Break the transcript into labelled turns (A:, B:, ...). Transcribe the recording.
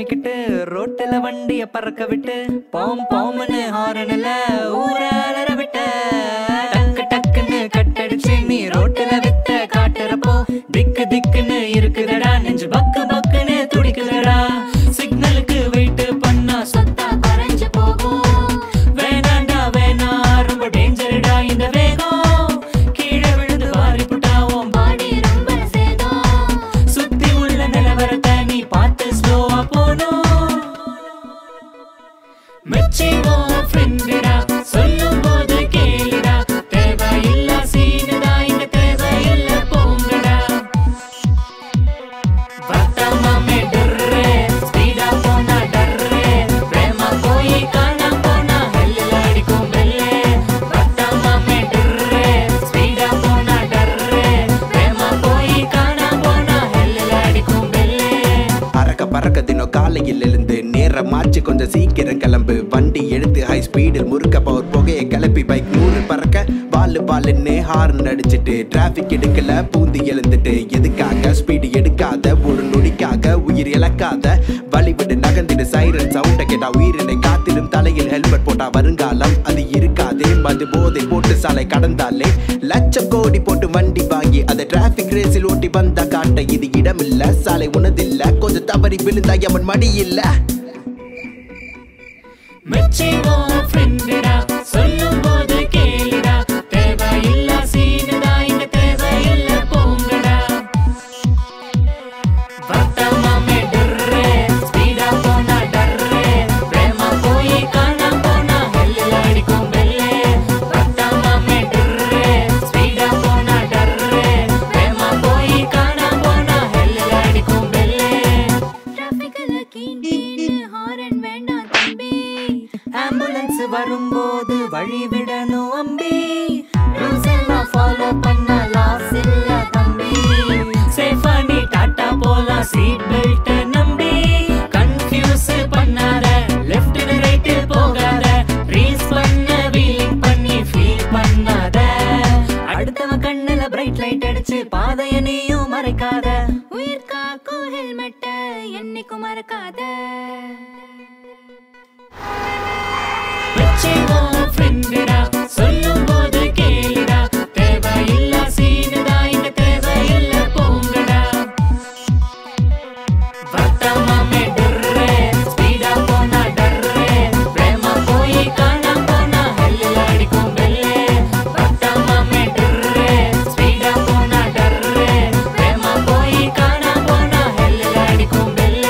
A: பண்ணிக்கிட்டு ரோட்டுல வண்டிய பறக்க விட்டு பாம் பாம்னு ஹாரன்ல ஊர அலற விட்ட டக்கு டக்குன்னு கட்டடிச்சு நீ ரோட்டுல வித்த காட்டுறப்போ திக்கு திக்குன்னு இருக்குதடா நெஞ்சு பக்கு பக்குன்னு துடிக்குதடா சிக்னலுக்கு வெயிட் பண்ணா
B: சொத்தா குறைஞ்சு போகும்
A: வேணாண்டா வேணா ரொம்ப டேஞ்சர்டா இந்த வேகம் கீழே விழுந்து வாரி புட்டாவும்
B: பாடி ரொம்ப சேதம்
A: சுத்தி உள்ள நிலவரத்தை நீ பார்த்து ஸ்லோவா போனோம் மெச்சிவோ ஃப்ரெண்டுடா சொல்லும் போது கேளுடா தேவையில்ல சீனுடா இங்க தேவையில்ல போங்கடா வட்டமாமே டர்ரே ஸ்பீடா போனா டர்ரே பிரேமா போய் காணாம போனா ஹெல்லில் அடிக்கும் பெல்லே வட்டமாமே டர்ரே ஸ்பீடா போனா டர்ரே பிரேமா போய் காணாம போனா ஹெல்லில் அடிக்கும் பெல்லே
C: அறக்க பறக்க தினம் காலையில் எழுந்து நேரமாச்சு கொஞ்சம் சீக்கிரம் கிளம்பு வண்டி எடுத்து ஹை ஸ்பீடில் முறுக்க பவர் புகையை கிளப்பி பைக் நூறு பறக்க பாலு பாலுன்னு ஹார்ன் அடிச்சிட்டு டிராஃபிக் எடுக்கல பூந்து எழுந்துட்டு எதுக்காக ஸ்பீடு எடுக்காத ஒரு நொடிக்காக உயிர் இழக்காத வழிவிட்டு நகர்ந்திடு சைரன் சவுண்ட கேட்டா உயிரினை காத்திடும் தலையில் ஹெல்மெட் போட்டா வருங்காலம் அது இருக்காதே மது போதை போட்டு சாலை கடந்தாலே லட்சம் கோடி போட்டு வண்டி வாங்கி அதை டிராபிக் ரேஸில் ஓட்டி வந்தா காட்ட இது இடமில்ல சாலை உனதில்ல கொஞ்சம் தவறி விழுந்தா எவன் மடி இல்ல
A: மெச்சிவோ ஃப்ரெண்டுடா சொல்லும் போது கேளுடா தேவையில்ல சீனுடா இங்க தேவையில்ல போங்கடா வட்டமாமே டர்ரே ஸ்பீடா போனா டர்ரே பிரேமா போய் காணாம போனா ஹெல்லில் அடிக்கும் பெல்லே வட்டமாமே டர்ரே ஸ்பீடா போனா டர்ரே பிரேமா போய் காணாம போனா ஹெல்லில் அடிக்கும் பெல்லே
B: டிராஃபிக்ல கீன் கீன் ஹாரன் வேண்டாம் தம்பி
A: ஆம்புலன்ஸ் வரும்போது வழி விடணும் அம்பி ரூல்ஸ் எல்லாம் ஃபாலோ பண்ண லாஸ் இல்ல தம்பி சேஃபா நீ டாட்டா போலாம் சீட் பெல்ட் நம்பி கன்ஃபியூஸ் பண்ணாத லெஃப்ட் ரைட் போகாத ரீல்ஸ் பண்ண வீலிங் பண்ணி ஃபீல் பண்ணாத அடுத்தவன் கண்ணுல பிரைட் லைட் அடிச்சு பாதைய நீயும் மறைக்காத
B: உயிர் காக்கும் ஹெல்மெட்ட என்னைக்கும் மறக்காத
A: வச்சிவோ ஃப்ரெண்டுடா சொல்லும் போது கேளுடா தேவையில்ல சீனுடா இங்க தேவையில்ல போங்கடா வட்டமாமே டர்ரே ஸ்பீடா போனா டர்ரே பிரேமா போய் காணாம போனா ஹெல்லில் அடிக்கும் பெல்லே வட்டமாமே டர்ரே ஸ்பீடா போனா டர்ரே பிரேமா போய் காணாம போனா ஹெல்லில் அடிக்கும் பெல்லே